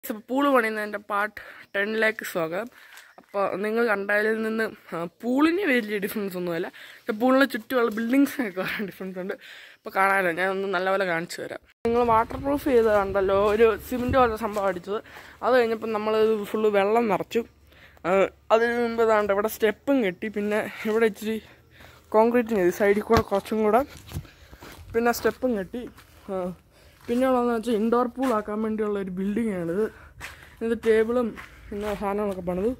അപ്പോൾ pool പണിയുന്നതിൻ്റെ part ടെന്നിലേക്ക് സ്വാഗതം അപ്പോൾ നിങ്ങൾ കണ്ടതിൽ നിന്ന് ആ, പൂളിന് വലിയ ഡിഫറൻസ് ഒന്നുമില്ല പക്ഷെ പൂളിന് ചുറ്റുമുള്ള ബിൽഡിങ്സിനൊക്കെ കുറേ ഡിഫറൻസ് ഉണ്ട് ഇപ്പോൾ കാണാമല്ലോ ഞാൻ ഒന്ന് നല്ലപോലെ കാണിച്ചു തരാം നിങ്ങൾ വാട്ടർ പ്രൂഫ് ചെയ്ത് കണ്ടല്ലോ ഒരു സിമെൻറ്റ് പോലത്തെ സംഭവം അടിച്ചത് അത് കഴിഞ്ഞപ്പോൾ നമ്മൾ ഫുള്ള് വെള്ളം നിറച്ചു ആ, അതിന് മുമ്പ് ഇതാണ്ട് ഇവിടെ സ്റ്റെപ്പും കെട്ടി പിന്നെ ഇവിടെ ഇച്ചിരി കോൺക്രീറ്റ് ചെയ്തു സൈഡിൽ കൂടെ കുറച്ചും കൂടെ പിന്നെ സ്റ്റെപ്പും കെട്ടി ആ, പിന്നെ ഉള്ളതെന്ന് വെച്ചാൽ ഇൻഡോർ പൂൾ ആക്കാൻ വേണ്ടിയുള്ള ഒരു ബിൽഡിംഗ് ആണിത് ഇത് ടേബിളും പിന്നെ സാധനങ്ങളൊക്കെ പണിത്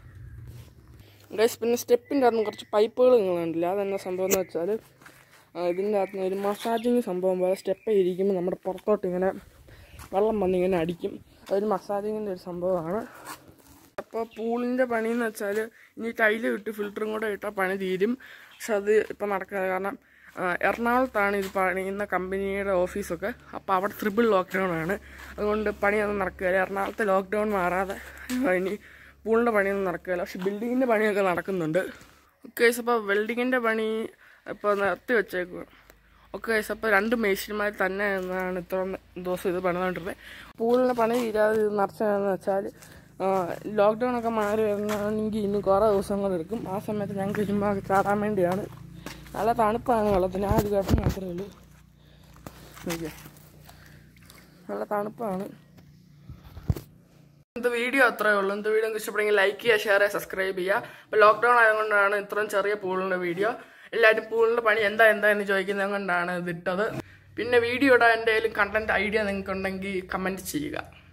ഗൈസ് പിന്നെ സ്റ്റെപ്പിൻ്റെ അകത്ത് കുറച്ച് പൈപ്പുകൾ നിങ്ങൾ കണ്ടില്ല അതെന്നാ സംഭവം എന്ന് വെച്ചാൽ ഇതിൻ്റെ അകത്ത് ഒരു മസാജിങ് സംഭവം പോലെ സ്റ്റെപ്പ് ഇരിക്കുമ്പോൾ നമ്മുടെ പുറത്തോട്ട് ഇങ്ങനെ വെള്ളം വന്ന് ഇങ്ങനെ അടിക്കും അതൊരു മസാജിങ്ങിൻ്റെ ഒരു സംഭവമാണ് അപ്പോൾ പൂളിൻ്റെ പണി എന്ന് വെച്ചാൽ ഇനി ടൈല് ഇട്ട് ഫിൽറ്ററും കൂടെ ഇട്ടാൽ പണി തീരും പക്ഷെ അത് ഇപ്പം നടക്കുന്നത് കാരണം ആ, എറണാകുളത്താണ് ഇത് പണിയുന്ന കമ്പനിയുടെ ഓഫീസൊക്കെ അപ്പോൾ അവിടെ ട്രിപ്പിൾ ലോക്ക്ഡൗൺ ആണ് അതുകൊണ്ട് പണിയൊന്നും നടക്കുകയില്ല എറണാകുളത്തെ ലോക്ക്ഡൗൺ മാറാതെ ഇനി പൂളിൻ്റെ പണിയൊന്നും നടക്കുകയില്ല പക്ഷെ ബിൽഡിങ്ങിൻ്റെ പണിയൊക്കെ നടക്കുന്നുണ്ട് ഓക്കെ അപ്പോൾ വെൽഡിങ്ങിൻ്റെ പണി ഇപ്പോൾ നിർത്തി വെച്ചേക്കുക ഓക്കെ ഗൈസ് അപ്പോൾ രണ്ട് മേശിരിമാർ തന്നെ എന്നാണ് ഇത്ര ദിവസം ഇത് പണിതുകൊണ്ടിരുന്നത് പൂളിന് പണി തീരാതെ ഇത് നടത്തുന്നതെന്ന് വെച്ചാൽ ലോക്ക്ഡൗൺ ഒക്കെ മാറി വരുന്നതാണെങ്കിൽ ഇനി കുറേ ദിവസങ്ങൾ എടുക്കും ആ സമയത്ത് ഞങ്ങൾക്ക് ചുമ്മാ ചാടാൻ വേണ്ടിയാണ് നല്ല തണുപ്പാണ് വെള്ളത്തിന് ആ ഒരു കുഴപ്പം മാത്രമേ ഉള്ളൂ നോക്കിയേ. നല്ല തണുപ്പാണ് ഇന്നത്തെ വീഡിയോ അത്രേ ഉള്ളൂ ഇന്നത്തെ വീഡിയോ നിങ്ങൾക്ക് ഇഷ്ടപ്പെടുമെങ്കിൽ ലൈക്ക് ചെയ്യുക ഷെയർ ചെയ്യുക സബ്സ്ക്രൈബ് ചെയ്യുക അപ്പോൾ ലോക്ക്ഡൗൺ ആയതുകൊണ്ടാണ് ഇത്രയും ചെറിയ പൂളിൻ്റെ വീഡിയോ എല്ലാവരും പൂളിൻ്റെ പണി എന്താ എന്താ എന്ന് ചോദിക്കുന്നത് കൊണ്ടാണ് ഇതിട്ടത് പിന്നെ വീഡിയോയുടെ എന്തെങ്കിലും കണ്ടന്റ് ഐഡിയ നിങ്ങൾക്ക് ഉണ്ടെങ്കിൽ കമൻറ്റ് ചെയ്യുക